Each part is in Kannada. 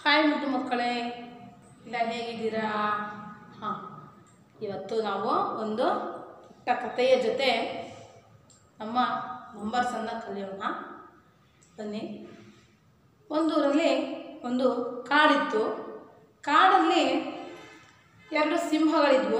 ಹಾಯ್ ಮುದ್ದು ಮಕ್ಕಳೇ ಇಲ್ಲ ಹೇಗಿದ್ದೀರಾ ಹಾಂ ಇವತ್ತು ನಾವು ಒಂದು ಪುಟ್ಟ ಕಥೆಯ ಜೊತೆ ನಮ್ಮ ನಂಬರ್ಸನ್ನು ಕಲಿಯೋಣ ಬನ್ನಿ ಒಂದೂರಲ್ಲಿ ಒಂದು ಕಾಡಿತ್ತು ಕಾಡಲ್ಲಿ ಎರಡು ಸಿಂಹಗಳಿದ್ವು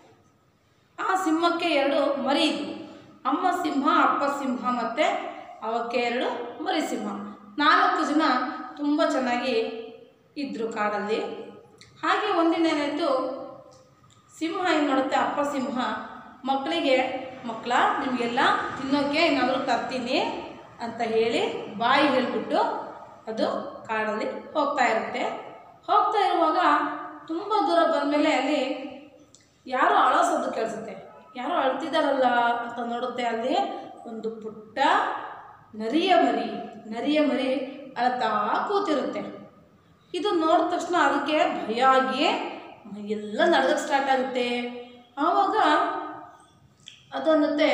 ಆ ಸಿಂಹಕ್ಕೆ ಎರಡು ಮರಿ ಇದ್ವು ಅಮ್ಮ ಸಿಂಹ ಅಪ್ಪ ಸಿಂಹ ಮತ್ತು ಅವಕ್ಕೆ ಎರಡು ಮರಿ ಸಿಂಹ ನಾಲ್ಕು ಜನ ತುಂಬ ಚೆನ್ನಾಗಿ ಇದ್ದರು ಕಾಡಲ್ಲಿ ಹಾಗೆ ಒಂದಿನ ಏನಾಯಿತು ಸಿಂಹ ಏನು ಮಾಡುತ್ತೆ ಅಪ್ಪ ಸಿಂಹ ಮಕ್ಕಳಿಗೆ ಮಕ್ಕಳ ನಿಮಗೆಲ್ಲ ತಿನ್ನೋಕ್ಕೆ ಏನಾದರೂ ತರ್ತೀನಿ ಅಂತ ಹೇಳಿ ಬಾಯಿ ಹೇಳಿಬಿಟ್ಟು ಅದು ಕಾಡಲ್ಲಿ ಹೋಗ್ತಾ ಇರುತ್ತೆ ಹೋಗ್ತಾ ಇರುವಾಗ ತುಂಬ ದೂರ ಬಂದಮೇಲೆ ಅಲ್ಲಿ ಯಾರೋ ಅಳೋ ಸದ್ದು ಕೇಳಿಸುತ್ತೆ ಯಾರೋ ಅಳ್ತಿದಾರಲ್ಲ ಅಂತ ನೋಡುತ್ತೆ ಅಲ್ಲಿ ಒಂದು ಪುಟ್ಟ ನರಿಯ ಮರಿ ನರಿಯ ಮರಿ ಅಳ್ತಾ ಕೂತಿರುತ್ತೆ ಇದು ನೋಡಿದ ತಕ್ಷಣ ಅದಕ್ಕೆ ಭಯ ಆಗಿ ಎಲ್ಲ ನಡ್ಗಕ್ಕೆ ಸ್ಟಾರ್ಟ್ ಆಗುತ್ತೆ ಆವಾಗ ಅದು ಅನ್ನತ್ತೆ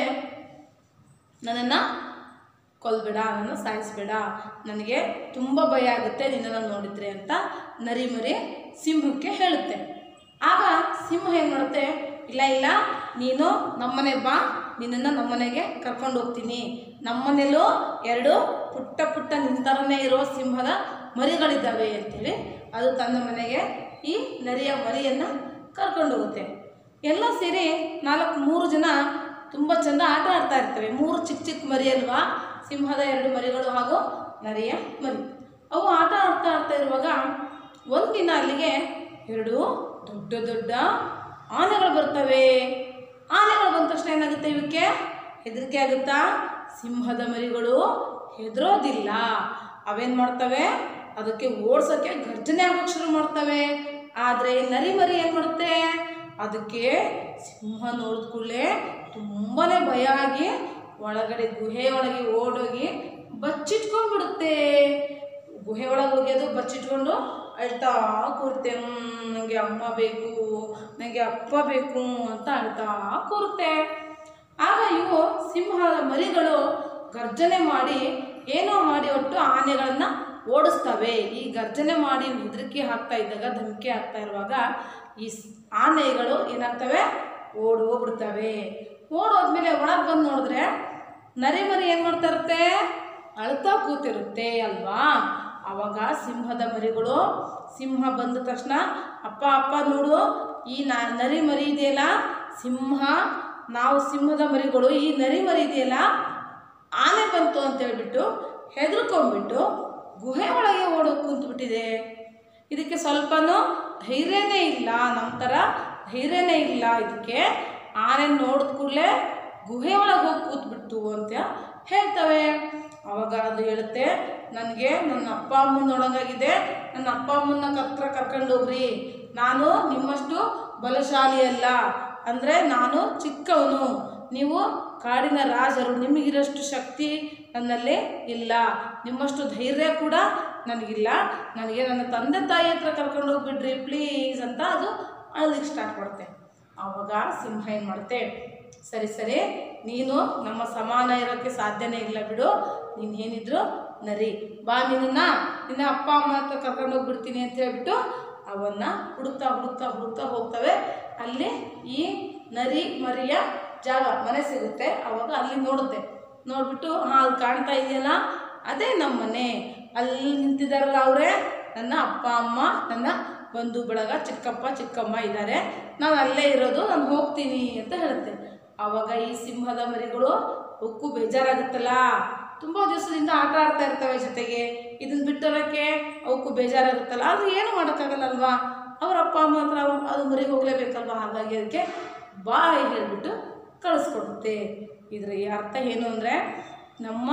ನನ್ನನ್ನು ಕೊಲ್ಬೇಡ ನನ್ನನ್ನು ಸಾಯಿಸ್ಬೇಡ ನನಗೆ ತುಂಬ ಭಯ ಆಗುತ್ತೆ ನಿನ್ನನ್ನು ನೋಡಿದ್ರೆ ಅಂತ ನರಿ ಮರಿ ಸಿಂಹಕ್ಕೆ ಹೇಳುತ್ತೆ ಆಗ ಸಿಂಹ ಏನು ಮಾಡುತ್ತೆ ಇಲ್ಲ ಇಲ್ಲ ನೀನು ನಮ್ಮನೆ ಬಾ ನಿನ್ನನ್ನು ನಮ್ಮನೆಗೆ ಕರ್ಕೊಂಡು ಹೋಗ್ತೀನಿ ನಮ್ಮನೇಲೂ ಎರಡು ಪುಟ್ಟ ಪುಟ್ಟ ನಿಂತರನೇ ಇರೋ ಸಿಂಹದ ಮರಿಗಳಿದ್ದಾವೆ ಅಂತೇಳಿ ಅದು ತನ್ನ ಮನೆಗೆ ಈ ನರಿಯ ಮರಿಯನ್ನು ಕರ್ಕೊಂಡು ಹೋಗುತ್ತೆ ಎಲ್ಲ ಸೇರಿ ನಾಲ್ಕು ಮೂರು ಜನ ತುಂಬ ಚೆಂದ ಆಟ ಆಡ್ತಾ ಇರ್ತವೆ ಮೂರು ಚಿಕ್ಕ ಚಿಕ್ಕ ಮರಿ ಅಲ್ವಾ ಸಿಂಹದ ಎರಡು ಮರಿಗಳು ಹಾಗೂ ನರಿಯ ಮರಿ ಅವು ಆಟ ಆಡ್ತಾ ಆಡ್ತಾ ಇರುವಾಗ ಒಂದಿನ ಅಲ್ಲಿಗೆ ಎರಡು ದೊಡ್ಡ ದೊಡ್ಡ ಆನೆಗಳು ಬರ್ತವೆ ಆನೆಗಳು ಬಂದ ತಕ್ಷಣ ಏನಾಗುತ್ತೆ ಇವಕ್ಕೆ ಹೆದರಿಕೆ ಆಗುತ್ತಾ ಸಿಂಹದ ಮರಿಗಳು ಹೆದರೋದಿಲ್ಲ ಅವೇನು ಮಾಡ್ತವೆ ಅದಕ್ಕೆ ಓಡ್ಸೋಕ್ಕೆ ಗರ್ಜನೆ ಆಗೋಕ್ಕೆ ಶುರು ಮಾಡ್ತವೆ ಆದರೆ ನರಿ ಮರಿ ಏನು ಮಾಡುತ್ತೆ ಅದಕ್ಕೆ ಸಿಂಹ ನೋಡಿದ ಕೂಡಲೇ ತುಂಬಾ ಭಯ ಆಗಿ ಒಳಗಡೆ ಗುಹೆ ಒಳಗೆ ಓಡೋಗಿ ಬಚ್ಚಿಟ್ಕೊಂಡ್ಬಿಡುತ್ತೆ ಗುಹೆ ಒಳಗೆ ಹೋಗಿ ಅದು ಬಚ್ಚಿಟ್ಕೊಂಡು ಅಳ್ತಾ ಕೂರುತ್ತೆ ನನಗೆ ಅಮ್ಮ ಬೇಕು ನನಗೆ ಅಪ್ಪ ಬೇಕು ಅಂತ ಅಳ್ತಾ ಕೂರುತ್ತೆ ಆಗ ಇವು ಸಿಂಹದ ಮರಿಗಳು ಗರ್ಜನೆ ಮಾಡಿ ಏನೋ ಮಾಡಿ ಒಟ್ಟು ಆನೆಗಳನ್ನು ಓಡಿಸ್ತವೆ ಈ ಗರ್ಜನೆ ಮಾಡಿ ಹೆದರಿಕೆ ಹಾಕ್ತಾ ಇದ್ದಾಗ ಧಮಕಿ ಹಾಕ್ತಾ ಇರುವಾಗ ಈ ಸ್- ಆನೆಗಳು ಏನಾಗ್ತವೆ ಓಡ್ ಹೋಗ್ಬಿಡ್ತವೆ ಓಡೋದ್ಮೇಲೆ ಒಳಗೆ ಬಂದು ನೋಡಿದ್ರೆ ನರಿ ಮರಿ ಏನು ಮಾಡ್ತಾ ಇರುತ್ತೆ ಅಳ್ತಾ ಕೂತಿರುತ್ತೆ ಅಲ್ವಾ ಆವಾಗ ಸಿಂಹದ ಮರಿಗಳು ಸಿಂಹ ಬಂದ ತಕ್ಷಣ ಅಪ್ಪ ಅಪ್ಪ ನೋಡು ಈ ನ ನರಿ ಮರಿ ಇದೆಯಲ್ಲ ಸಿಂಹ ನಾವು ಸಿಂಹದ ಮರಿಗಳು ಈ ನರಿ ಮರಿ ಇದೆಯಲ್ಲ ಆನೆ ಬಂತು ಅಂತ ಹೇಳ್ಬಿಟ್ಟು ಹೆದರ್ಕೊಂಡ್ಬಿಟ್ಟು ಗುಹೆ ಒಳಗೆ ಓಡೋಗಿ ಕುಂತ್ಬಿಟ್ಟಿದೆ ಇದಕ್ಕೆ ಸ್ವಲ್ಪನೂ ಧೈರ್ಯನೇ ಇಲ್ಲ ನಮ್ಮ ಥರ ಧೈರ್ಯನೇ ಇಲ್ಲ ಇದಕ್ಕೆ ಆನೆ ನೋಡಿದ ಕೂಡಲೇ ಗುಹೆ ಒಳಗೆ ಹೋಗಿ ಕೂತ್ಬಿಟ್ಟು ಅಂತ ಹೇಳ್ತವೆ ಅವಾಗ ಅದು ಹೇಳುತ್ತೆ ನನಗೆ ನನ್ನ ಅಪ್ಪ ಅಮ್ಮನ ನೋಡೋಂಗಾಗಿದೆ ನನ್ನ ಅಪ್ಪ ಅಮ್ಮನ ಹತ್ರ ಕರ್ಕೊಂಡು ಹೋಗ್ರಿ ನಾನು ನಿಮ್ಮಷ್ಟು ಬಲಶಾಲಿ ಅಲ್ಲ ಅಂದರೆ ನಾನು ಚಿಕ್ಕವನು ನೀವು ಕಾಡಿನ ರಾಜರು ನಿಮಗಿರೋಷ್ಟು ಶಕ್ತಿ ನನ್ನಲ್ಲಿ ಇಲ್ಲ ನಿಮ್ಮಷ್ಟು ಧೈರ್ಯ ಕೂಡ ನನಗಿಲ್ಲ ನನಗೆ ನನ್ನ ತಂದೆ ತಾಯಿ ಹತ್ರ ಕರ್ಕೊಂಡು ಹೋಗ್ಬಿಡ್ರಿ ಪ್ಲೀಸ್ ಅಂತ ಅದು ಅಳ್ಲಿಕ್ಕೆ ಸ್ಟಾರ್ಟ್ ಮಾಡುತ್ತೆ ಆವಾಗ ಸಿಂಹ ಏನು ಮಾಡುತ್ತೆ ಸರಿ ಸರಿ ನೀನು ನಮ್ಮ ಸಮಾನ ಇರೋಕ್ಕೆ ಸಾಧ್ಯನೇ ಇಲ್ಲ ಬಿಡು ನೀನು ಏನಿದ್ರು ನರಿ ಬಾ ನಿನ್ನ ನಿನ್ನ ಅಪ್ಪ ಅಮ್ಮ ಹತ್ರ ಕರ್ಕೊಂಡು ಹೋಗ್ಬಿಡ್ತೀನಿ ಅಂತ ಹೇಳ್ಬಿಟ್ಟು ಅವನ್ನ ಹುಡುಕ್ತಾ ಹುಡುಕ್ತಾ ಹುಡುಕ್ತಾ ಹೋಗ್ತವೆ ಅಲ್ಲಿ ಈ ನರಿ ಮರಿಯ ಜಾಗ ಮನೆ ಸಿಗುತ್ತೆ ಅವಾಗ ಅಲ್ಲಿ ನೋಡುತ್ತೆ ನೋಡ್ಬಿಟ್ಟು ಹಾಂ ಅಲ್ಲಿ ಕಾಣ್ತಾ ಇದೆಯಲ್ಲ ಅದೇ ನಮ್ಮ ಮನೆ ಅಲ್ಲಿ ನಿಂತಿದ್ದಾರಲ್ಲ ಅವರೇ ನನ್ನ ಅಪ್ಪ ಅಮ್ಮ ನನ್ನ ಬಂಧು ಬಳಗ ಚಿಕ್ಕಪ್ಪ ಚಿಕ್ಕಮ್ಮ ಇದ್ದಾರೆ ನಾನು ಅಲ್ಲೇ ಇರೋದು ನಾನು ಹೋಗ್ತೀನಿ ಅಂತ ಹೇಳುತ್ತೆ ಆವಾಗ ಈ ಸಿಂಹದ ಮರಿಗಳು ಹೊಕ್ಕು ಬೇಜಾರಾಗುತ್ತಲ್ಲ ತುಂಬ ದಿವಸದಿಂದ ಆಟ ಆಡ್ತಾ ಇರ್ತವೆ ಜೊತೆಗೆ ಇದನ್ನ ಬಿಟ್ಟೋರಕ್ಕೆ ಅವಕ್ಕೂ ಬೇಜಾರಾಗುತ್ತಲ್ಲ ಅದು ಏನು ಮಾಡೋಕ್ಕಾಗಲ್ಲಲ್ವಾ ಅವ್ರ ಅಪ್ಪ ಅಮ್ಮ ಹತ್ರ ಅವ್- ಅದು ಮರಿಗೆ ಹೋಗಲೇಬೇಕಲ್ವಾ ಹಾಗಾಗಿ ಅದಕ್ಕೆ ಬಾಯ್ ಹೇಳಿಬಿಟ್ಟು ಕಳಿಸ್ಕೊಡುತ್ತೆ ಇದರ ಈ ಅರ್ಥ ಏನು ಅಂದರೆ ನಮ್ಮ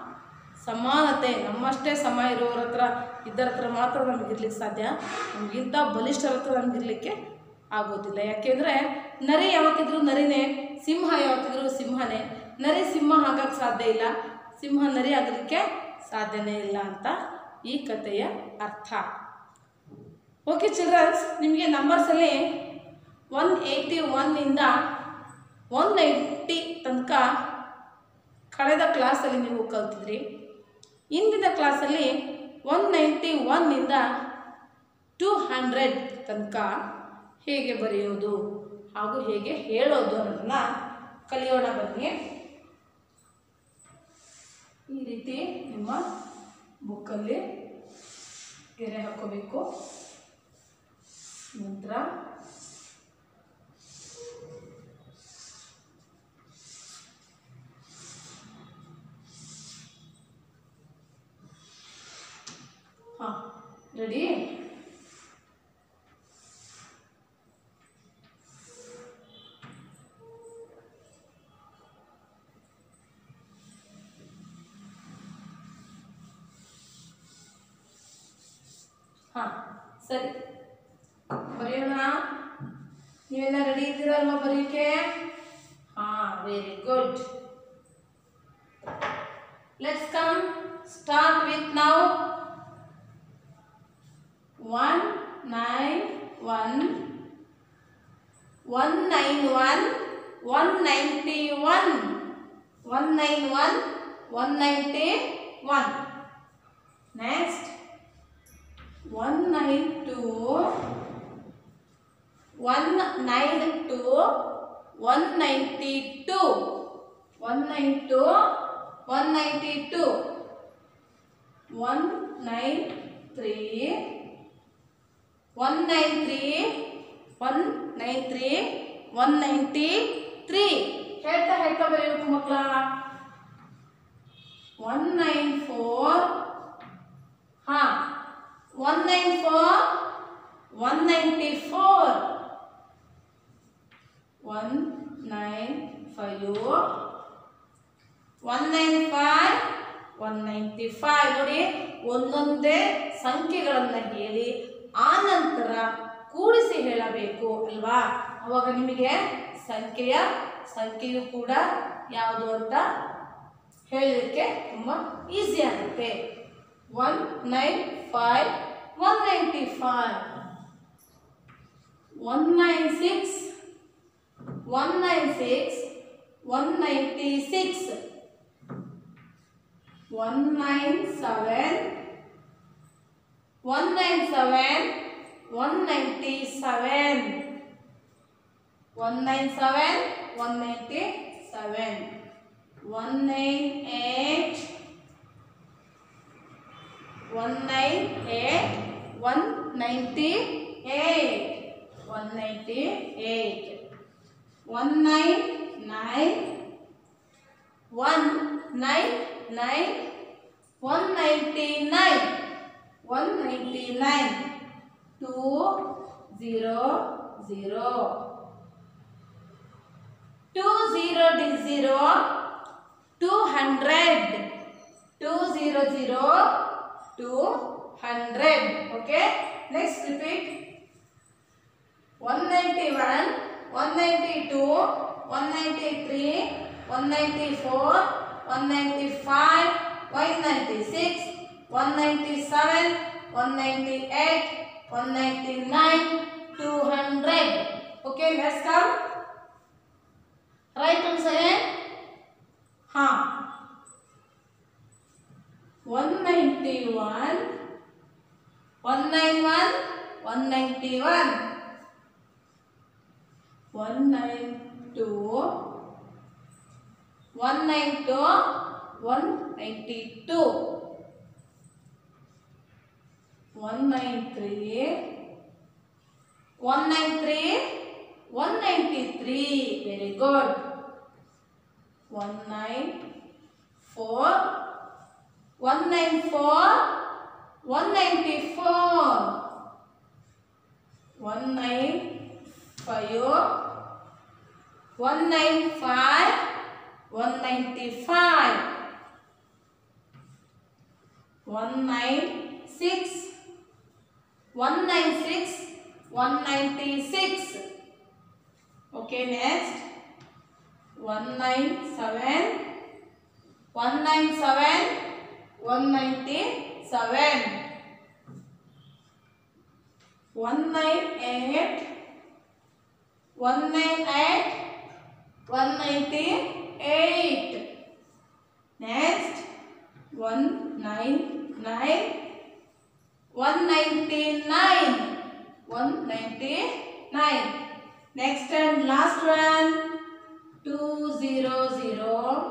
ಸಮಾನತೆ ನಮ್ಮಷ್ಟೇ ಸಮ ಇರೋರ ಹತ್ರ ಇದ್ದರ ಹತ್ರ ಮಾತ್ರ ನಮ್ಗೆ ಇರ್ಲಿಕ್ಕೆ ಸಾಧ್ಯ ನಮಗಿಂತ ಬಲಿಷ್ಠರ ಹತ್ರ ನಮಗಿರ್ಲಿಕ್ಕೆ ಆಗೋದಿಲ್ಲ ಯಾಕೆಂದರೆ ನರಿ ಯಾವತ್ತಿದ್ರೂ ನರಿನೇ ಸಿಂಹ ಯಾವತ್ತಿದ್ರೂ ಸಿಂಹನೇ ನರಿ ಸಿಂಹ ಆಗಕ್ಕೆ ಸಾಧ್ಯ ಇಲ್ಲ ಸಿಂಹ ನರಿ ಆಗಲಿಕ್ಕೆ ಸಾಧ್ಯನೇ ಇಲ್ಲ ಅಂತ ಈ ಕಥೆಯ ಅರ್ಥ ಓಕೆ ಚಿಲ್ಡ್ರನ್ಸ್ ನಿಮಗೆ ನಂಬರ್ಸಲ್ಲಿ ಒನ್ ಏಯ್ಟಿ ಒನ್ನಿಂದ ಒನ್ ನೈಂಟಿ ತನಕ ಕಳೆದ ಕ್ಲಾಸಲ್ಲಿ ನೀವು ಕಲ್ತಿದ್ರಿ ಇಂದಿನ ಕ್ಲಾಸಲ್ಲಿ ಒನ್ ನೈಂಟಿ ಒನ್ನಿಂದ ಟು ಹಂಡ್ರೆಡ್ ತನಕ ಹೇಗೆ ಬರೆಯೋದು ಹಾಗೂ ಹೇಗೆ ಹೇಳೋದು ಅನ್ನೋದನ್ನ ಕಲಿಯೋಣ ಬನ್ನಿ ಈ ರೀತಿ ನಿಮ್ಮ ಬುಕ್ಕಲ್ಲಿ ಗೆರೆ ಹಾಕೋಬೇಕು ನಂತರ ಹಾಂ ರೆಡಿ ಹಾಂ ಸರಿ ಬರೆಯೋಣ ನೀವೆಲ್ಲ ರೆಡಿ ಇದ್ದೀರಲ್ವಾ ಬರೆಯೋಕ್ಕೆ ಹಾಂ very good let's come start with now one nine one one nine one one ninety one one nine one one ninety one next one nine two one nine two one ninety two one nine two one ninety two one nine three one nine three one nine three one ninety three ಹೇಳ್ತಾ ಹೇಳ್ತಾ ಬರೀಬೇಕು ಮಕ್ಕಳ ಒನ್ ನೈನ್ ಫೋರ್ ಹಾಂ one nine four one ninety four one nine five one nine five one ninety five ನೋಡಿ ಒಂದೊಂದೇ ಸಂಖ್ಯೆಗಳನ್ನು ಹೇಳಿ ಆ ನಂತರ ಕೂಡಿಸಿ ಹೇಳಬೇಕು ಅಲ್ವಾ ಅವಾಗ ನಿಮಗೆ ಸಂಖ್ಯೆಯ ಸಂಖ್ಯೆಯು ಕೂಡ ಯಾವುದು ಅಂತ ಹೇಳಲಿಕ್ಕೆ ತುಂಬ ಈಸಿ ಆಗುತ್ತೆ one nine five one ninety five one nine six one nine six one ninety six one nine seven one nine seven one ninety seven one nine seven one ninety seven one nine eight one nine eight one ninety eight one ninety eight one nine nine one nine nine one ninety nine one ninety nine two zero zero two zero D zero two hundred two zero zero two hundred okay next repeat one ninety one one ninety two one ninety three one ninety four one ninety five one ninety six one ninety seven one ninety eight one ninety nine two hundred okay let's come write answer ಹಾಂ one ninety one one nine one one ninety one one nine two one nine two one ninety two one nine three one nine three one ninety three very good one nine four one nine four one ninety four one nine five one nine five one ninety five one nine six one nine six one ninety six okay next one nine seven one nine seven one ninety seven one nine eight one nine eight one ninety eight next one nine nine one ninety nine one ninety nine next and last one two zero zero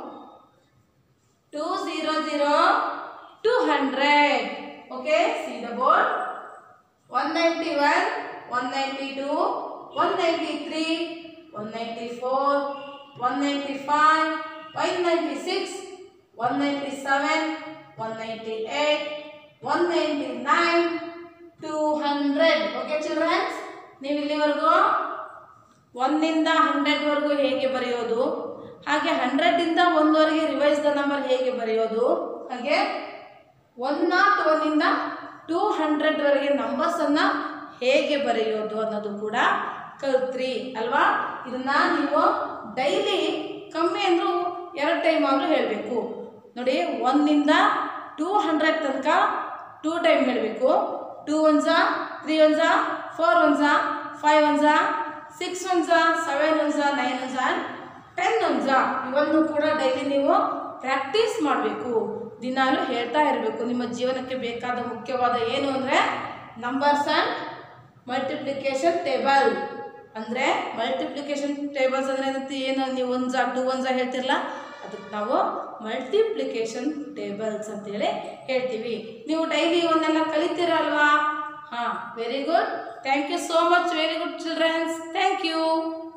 two zero zero two hundred okay C the board one ninety one one ninety two one ninety three one ninety four one ninety five one ninety six one ninety seven one ninety eight one ninety nine two hundred okay children ನೀವು ಇಲ್ಲಿವರೆಗೂ ಒಂದಿಂದ ಹಂಡ್ರೆಡ್ವರೆಗೂ ಹೇಗೆ ಬರೆಯೋದು ಹಾಗೆ ಹಂಡ್ರೆಡ್ಡಿಂದ ಒಂದವರೆಗೆ ರಿವೈಸ್ ದ ನಂಬರ್ ಹೇಗೆ ಬರೆಯೋದು ಹಾಗೆ ಒನ್ ನಾಟ್ ಒನ್ನಿಂದ ಟೂ ಹಂಡ್ರೆಡ್ವರೆಗೆ ನಂಬರ್ಸನ್ನು ಹೇಗೆ ಬರೆಯೋದು ಅನ್ನೋದು ಕೂಡ ಕಲ್ತ್ರಿ ಅಲ್ವಾ ಇದನ್ನ ನೀವು ಡೈಲಿ ಕಮ್ಮಿ ಅಂದರೂ ಎರಡು ಟೈಮ್ ಆದರೂ ಹೇಳಬೇಕು ನೋಡಿ ಒಂದಿಂದ ಟೂ ಹಂಡ್ರೆಡ್ ತನಕ ಟೂ ಟೈಮ್ ಹೇಳಬೇಕು two ones three ones four ones five ones six ones seven ones nine ones ten ones ಇವನ್ನು ಕೂಡ ಡೈಲಿ ನೀವು ಪ್ರಾಕ್ಟೀಸ್ ಮಾಡಬೇಕು ದಿನಾಲು ಹೇಳ್ತಾ ಇರಬೇಕು ನಿಮ್ಮ ಜೀವನಕ್ಕೆ ಬೇಕಾದ ಮುಖ್ಯವಾದ ಏನು ಅಂದರೆ ನಂಬರ್ಸ್ ಆ್ಯಂಡ್ ಮಲ್ಟಿಪ್ಲಿಕೇಶನ್ ಟೇಬಲ್ ಅಂದರೆ ಮಲ್ಟಿಪ್ಲಿಕೇಶನ್ ಟೇಬಲ್ಸ್ ಅಂದರೆ ಏನಂತ ಏನು ನೀವು ಒಂದ್ಸ ಟೂ ಒನ್ಸ ಹೇಳ್ತಿರಲ್ಲ ಅದಕ್ಕೆ ನಾವು ಮಲ್ಟಿಪ್ಲಿಕೇಶನ್ ಟೇಬಲ್ಸ್ ಅಂತೇಳಿ ಹೇಳ್ತೀವಿ ನೀವು ಡೈಲಿ ಇವನ್ನೆಲ್ಲ ಕಲಿತೀರಲ್ವಾ ಹಾಂ very good thank you so much very good children thank you